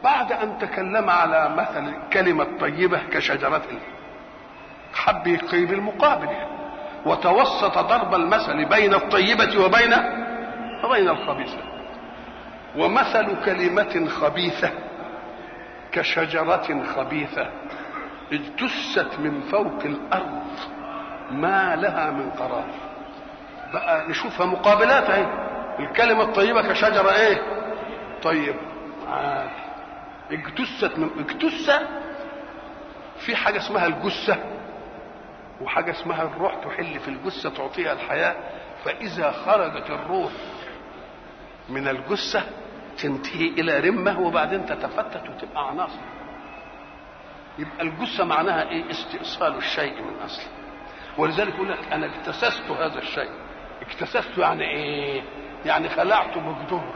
بعد ان تكلم على مثل كلمه طيبه كشجره حب يقيم المقابل وتوسط ضرب المثل بين الطيبه وبين وبين الخبيثه ومثل كلمه خبيثه كشجره خبيثه اجتثت من فوق الارض ما لها من قرار بقى نشوفها مقابلات اهي الكلمه الطيبه كشجره ايه طيب عادي اجتثت من اجتثة في حاجه اسمها الجثه وحاجه اسمها الروح تحل في الجثه تعطيها الحياه فاذا خرجت الروح من الجثه تنتهي الى رمه وبعدين تتفتت وتبقى عناصر يبقى الجثه معناها ايه استئصال الشيء من اصله ولذلك يقول لك انا اكتسست هذا الشيء اكتسست يعني ايه يعني خلعته بجذور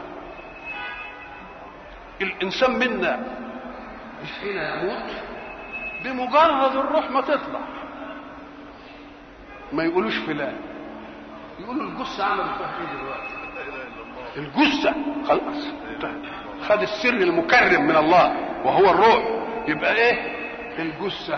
الانسان منا حين يموت بمجرد الروح ما تطلع ما يقولوش فلان يقولوا الجثه عملت فيها ايه دلوقتي الجثه خلاص خد السر المكرم من الله وهو الروح يبقى ايه الجثه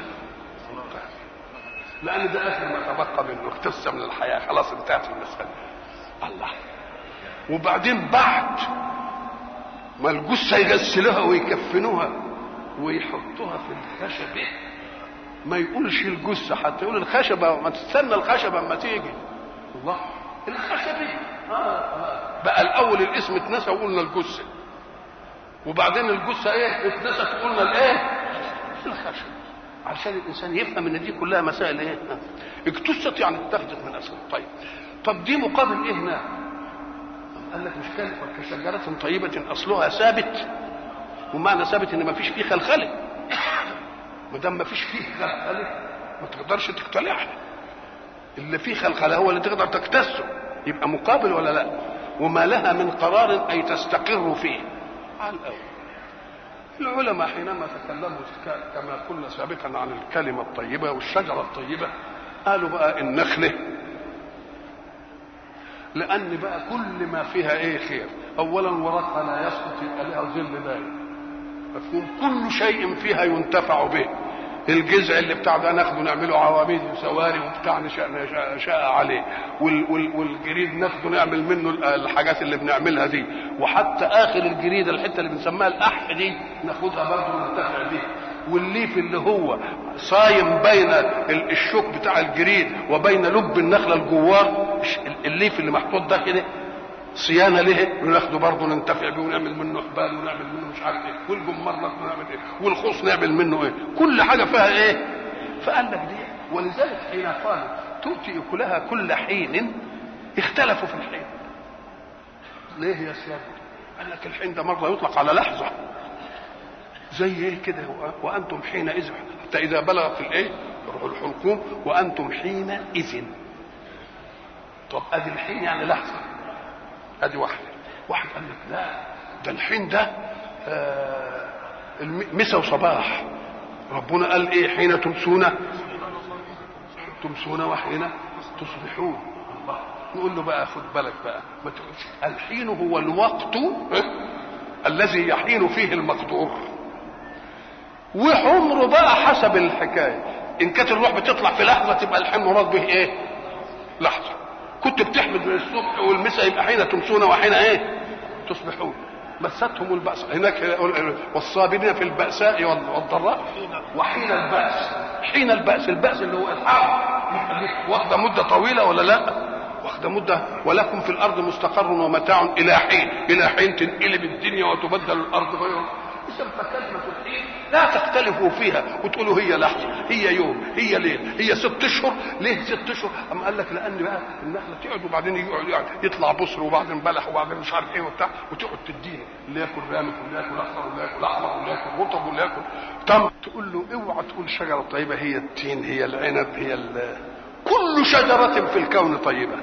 لان ده اخر ما تبقى منه اكتس من الحياه خلاص انتهت المساله الله وبعدين بعد ما الجثه يغسلوها ويكفنوها ويحطوها في الخشبه ما يقولش الجثه حتى يقول الخشبه ما تستنى الخشبه اما تيجي الله الخشبه آه آه. بقى الاول الاسم اتنسى وقلنا الجثه وبعدين الجثه ايه اتنست قلنا الايه الخشب عشان الانسان يفهم ان دي كلها مسائل ايه اكتست يعني اتخذت من اصل طيب طب دي مقابل ايه هنا قال لك مش كان كشجرة طيبة أصلها ثابت ومعنى ثابت إن ما فيش فيه خلخلة ما دام ما فيش فيه خلخلة ما تقدرش تقتلعها اللي فيه خلخلة هو اللي تقدر تكتسه يبقى مقابل ولا لا وما لها من قرار أي تستقر فيه على الأول العلماء حينما تكلموا كما قلنا سابقا عن الكلمة الطيبة والشجرة الطيبة قالوا بقى النخلة لأن بقى كل ما فيها إيه خير أولا ورقها لا يسقط يبقى لها ظل دائم مفهوم كل شيء فيها ينتفع به الجذع اللي بتاع ده ناخده نعمله عواميد وسواري وبتاع نشاء, نشاء, نشاء عليه وال وال والجريد ناخده نعمل منه الحاجات اللي بنعملها دي وحتى اخر الجريد الحته اللي بنسميها الاحف دي ناخدها برضه ننتفع بيها والليف اللي هو صايم بين الشوك بتاع الجريد وبين لب النخله الجوار الليف اللي محطوط ده كده صيانه له وناخده برضه ننتفع بيه ونعمل منه حبال ونعمل منه مش عارف ايه والجمار ناخده نعمل ايه والخوص نعمل منه ايه كل حاجه فيها ايه فقال لك دي ولذلك حين قال تؤتي اكلها كل حين اختلفوا في الحين ليه يا سيادة قال لك الحين ده مره يطلق على لحظه زي ايه كده وانتم حينئذ حتى اذا بلغ في الايه الحلقوم وانتم حينئذ طب ادي الحين يعني لحظه ادي واحده واحد قال لك لا ده الحين ده آه مسا وصباح ربنا قال ايه حين تمسون تمسون وحين تصبحون الله نقول له بقى خد بالك بقى ما تقولش الحين هو الوقت الذي يحين فيه المقدور وعمره بقى حسب الحكايه ان كانت الروح بتطلع في لحظه تبقى الحين مراد به ايه لحظه كنت بتحمد من الصبح والمساء يبقى حين تمسون وحين ايه تصبحون مستهم البأس هناك والصابرين في البأساء والضراء وحين البأس حين البأس البأس اللي هو الحرب واخدة مدة طويلة ولا لا واخدة مدة ولكم في الأرض مستقر ومتاع إلى حين إلى حين تنقلب الدنيا وتبدل الأرض غير إذا فكلمة الحين لا تختلفوا فيها وتقولوا هي لحظة هي يوم هي ليل هي ست أشهر ليه ست أشهر أما قال لك لأن بقى النخلة تقعد وبعدين يقعد يعني يطلع بصر وبعدين بلح وبعدين مش عارف إيه وبتاع وتقعد تدينا اللي ياكل رامك واللي ياكل أخضر واللي ياكل أحمر واللي ياكل رطب واللي ياكل تم تقول له اوعى تقول شجرة طيبة هي التين هي العنب هي كل شجرة في الكون طيبة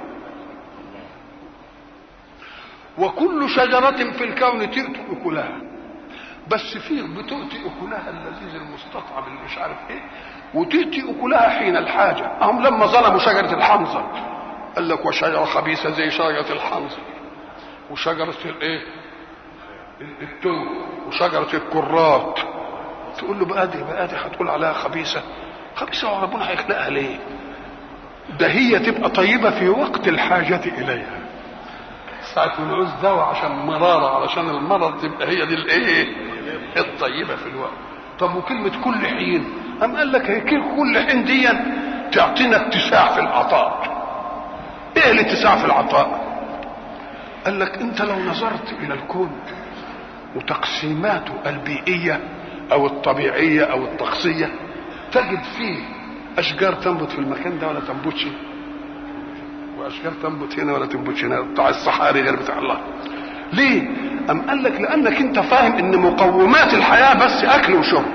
وكل شجرة في الكون تؤتي أكلها بس فيه بتؤتي اكلها اللذيذ المستطعم اللي مش عارف ايه وتؤتي اكلها حين الحاجه هم لما ظلموا شجره الحنظل قال لك وشجره خبيثه زي شجره الحنظل وشجره الايه التوم وشجره الكرات تقول له بقى دي بقى دي هتقول عليها خبيثه خبيثه وربنا هيخلقها ليه؟ ده هي تبقى طيبه في وقت الحاجه اليها ساعة ما نعوز دواء عشان مرارة علشان المرض تبقى هي دي الايه؟ الطيبة في الوقت. طب وكلمة كل حين؟ أم قال لك هي كل حين دي تعطينا اتساع في العطاء. ايه الاتساع في العطاء؟ قال لك انت لو نظرت الى الكون وتقسيماته البيئية او الطبيعية او الطقسية تجد فيه اشجار تنبت في المكان ده ولا تنبتش واشجار تنبت هنا ولا تنبتش هنا بتاع الصحاري غير بتاع الله ليه ام قال لك لانك انت فاهم ان مقومات الحياه بس اكل وشرب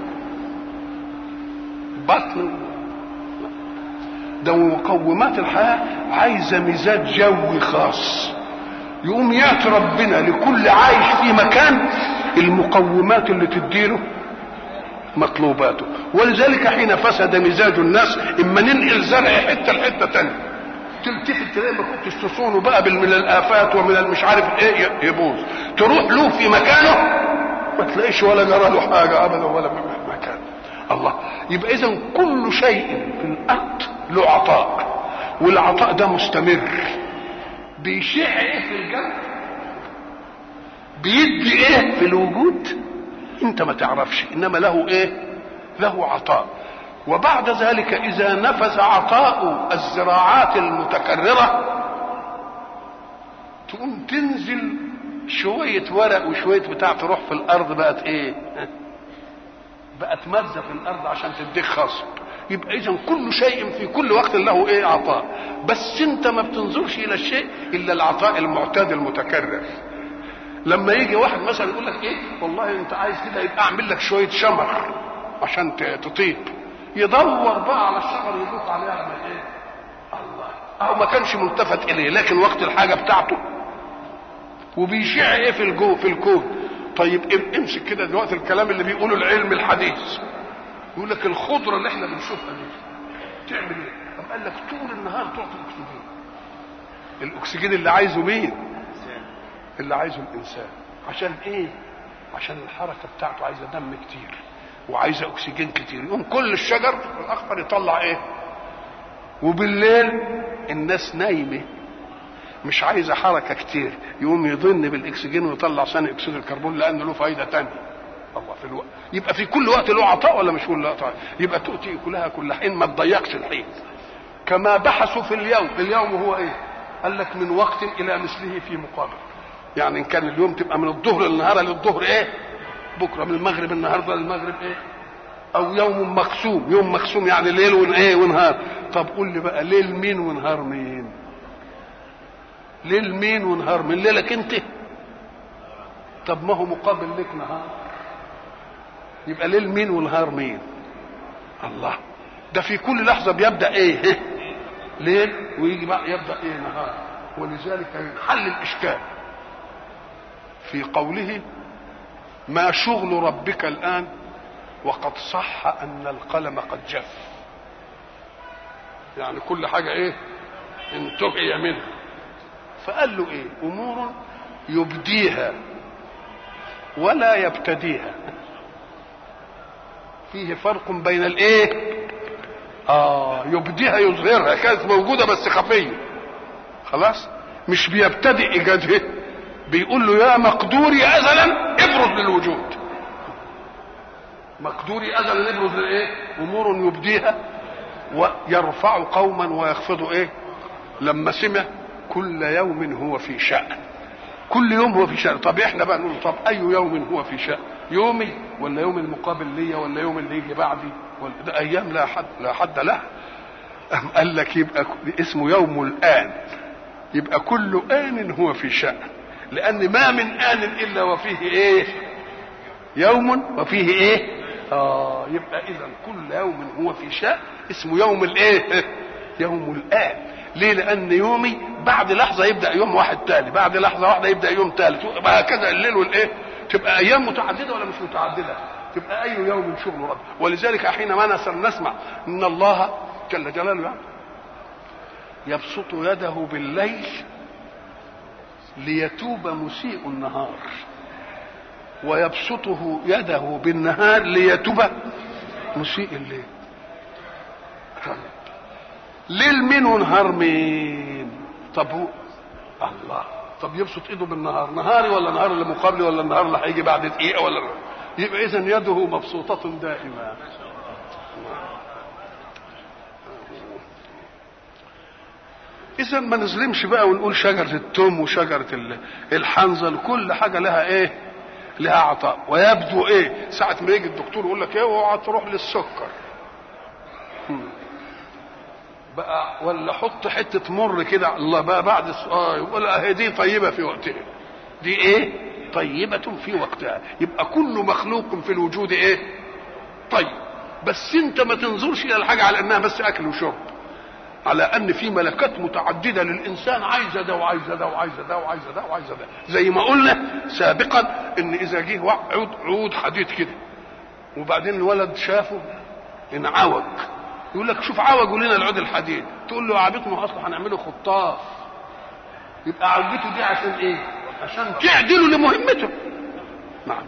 بطن ده مقومات الحياه عايزه مزاج جوي خاص يقوم ياتي ربنا لكل عايش في مكان المقومات اللي تديله مطلوباته ولذلك حين فسد مزاج الناس اما ننقل زرع حته لحته تانيه تلتفت تلاقي ما كنتش تصونه بقى من الافات ومن المش عارف ايه يبوظ تروح له في مكانه ما تلاقيش ولا جرى له حاجه ابدا ولا مكان الله يبقى اذا كل شيء في الارض له عطاء والعطاء ده مستمر بيشع ايه في الجو بيدي ايه في الوجود انت ما تعرفش انما له ايه له عطاء وبعد ذلك اذا نفذ عطاء الزراعات المتكرره تقوم تنزل شويه ورق وشويه بتاع تروح في الارض بقت ايه بقت ماده في الارض عشان تديك خصب يبقى اذا كل شيء في كل وقت له ايه عطاء بس انت ما بتنظرش الى الشيء الا العطاء المعتاد المتكرر لما يجي واحد مثلا يقول لك ايه والله انت عايز كده يبقى اعمل لك شويه شمر عشان تطيب يدور بقى على الشجر يدوس عليها على ايه الله او ما كانش ملتفت اليه لكن وقت الحاجه بتاعته وبيشع ايه في الجو في الكون طيب امسك كده دلوقتي الكلام اللي بيقوله العلم الحديث يقول لك الخضره اللي احنا بنشوفها دي تعمل ايه طب قال لك طول النهار تعطي اكسجين الاكسجين اللي عايزه مين اللي عايزه الانسان عشان ايه عشان الحركه بتاعته عايزه دم كتير وعايزه اكسجين كتير يقوم كل الشجر الاخضر يطلع ايه وبالليل الناس نايمه مش عايزه حركه كتير يقوم يضن بالاكسجين ويطلع ثاني اكسيد الكربون لان له فايده تانية الله في الوقت يبقى في كل وقت له عطاء ولا مش كل وقت يبقى تؤتي كلها كل حين ما تضيقش الحين كما بحثوا في اليوم اليوم هو ايه قال لك من وقت الى مثله في مقابل يعني ان كان اليوم تبقى من الظهر للنهار للظهر ايه بكره من المغرب النهارده للمغرب ايه او يوم مقسوم يوم مقسوم يعني ليل وايه ونهار طب قول لي بقى ليل مين ونهار مين ليل مين ونهار مين ليلك انت طب ما هو مقابل لك نهار يبقى ليل مين ونهار مين الله ده في كل لحظة بيبدأ ايه ليل ويجي بقى يبدأ ايه نهار ولذلك ينحل الإشكال في قوله ما شغل ربك الآن وقد صح أن القلم قد جف يعني كل حاجة ايه انتهي منها فقال له ايه امور يبديها ولا يبتديها فيه فرق بين الايه اه يبديها يظهرها كانت موجوده بس خفيه خلاص مش بيبتدئ ايجادها بيقول له يا مقدوري ازلا ابرز للوجود مقدوري ازلا ابرز للايه امور يبديها ويرفع قوما ويخفض ايه لما سمع كل يوم هو في شأن كل يوم هو في شأن طب احنا بقى نقول طب اي يوم هو في شأن يومي ولا يوم المقابل ليا ولا يوم اللي يجي بعدي ولا ده ايام لا حد لا حد لها أم قال لك يبقى اسمه يوم الآن يبقى كل آن هو في شأن لأن ما من آن إلا وفيه إيه يوم وفيه إيه آه يبقى إذا كل يوم هو في شأن اسمه يوم الإيه يوم الآن ليه لان يومي بعد لحظه يبدا يوم واحد تاني بعد لحظه واحده يبدا يوم ثالث وهكذا الليل والايه تبقى ايام متعدده ولا مش متعدده تبقى اي يوم شغل رب ولذلك حينما نسمع ان الله جل جلاله يعني يبسط يده بالليل ليتوب مسيء النهار ويبسطه يده بالنهار ليتوب مسيء الليل طيب ليل مين ونهار مين طب هو الله طب يبسط ايده بالنهار نهاري ولا نهار اللي مقابلي ولا النهار اللي هيجي بعد دقيقه ولا يبقى اذا يده مبسوطه دائما اذا ما نظلمش بقى ونقول شجره التوم وشجره الحنظل كل حاجه لها ايه لها عطاء ويبدو ايه ساعه ما يجي الدكتور يقول لك ايه اوعى تروح للسكر بقى ولا حط حته مر كده الله بقى بعد السؤال ولا هي دي طيبه في وقتها دي ايه طيبه في وقتها يبقى كل مخلوق في الوجود ايه طيب بس انت ما تنظرش الى الحاجه على انها بس اكل وشرب على ان في ملكات متعدده للانسان عايزه ده وعايزه ده وعايزه ده وعايزه ده وعايزه ده زي ما قلنا سابقا ان اذا جه عود عود حديد كده وبعدين الولد شافه انعوج يقول لك شوف عوجوا لنا العود الحديد تقول له يا عبيط ما اصلا هنعمله خطاف يبقى عوجته دي عشان ايه عشان تعدله لمهمته نعم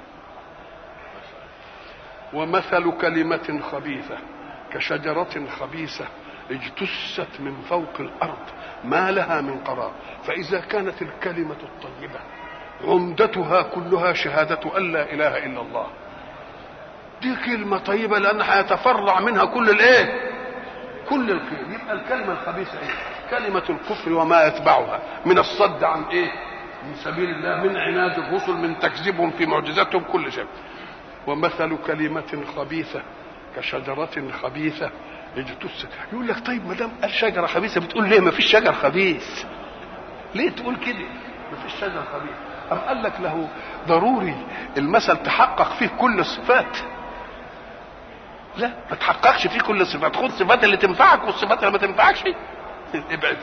ومثل كلمة خبيثة كشجرة خبيثة اجتثت من فوق الأرض ما لها من قرار فإذا كانت الكلمة الطيبة عمدتها كلها شهادة أن لا إله إلا الله دي كلمة طيبة لأن هيتفرع منها كل الإيه؟ كل الخير يبقى الكلمة الخبيثة إيه؟ كلمة الكفر وما يتبعها من الصد عن إيه؟ من سبيل الله من عناد الرسل من تكذيبهم في معجزاتهم كل شيء ومثل كلمة خبيثة كشجرة خبيثة اجتثت يقول لك طيب ما دام قال شجرة خبيثة بتقول ليه ما فيش شجر خبيث ليه تقول كده ما فيش شجر خبيث أم قال لك له ضروري المثل تحقق فيه كل الصفات لا ما تحققش فيه كل الصفات خد الصفات اللي تنفعك والصفات اللي ما تنفعكش ابعد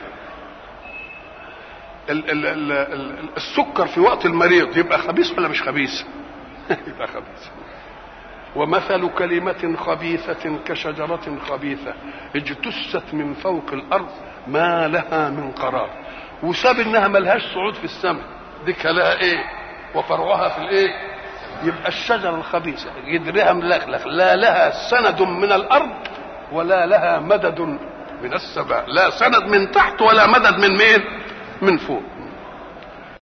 ال ال ال ال السكر في وقت المريض يبقى خبيث ولا مش خبيث يبقى خبيث ومثل كلمة خبيثة كشجرة خبيثة اجتثت من فوق الأرض ما لها من قرار وساب انها ملهاش صعود في السماء دي لها ايه وفرعها في الايه يبقى الشجرة الخبيثة جدرها ملخلخ لا لها سند من الأرض ولا لها مدد من السماء لا سند من تحت ولا مدد من مين من فوق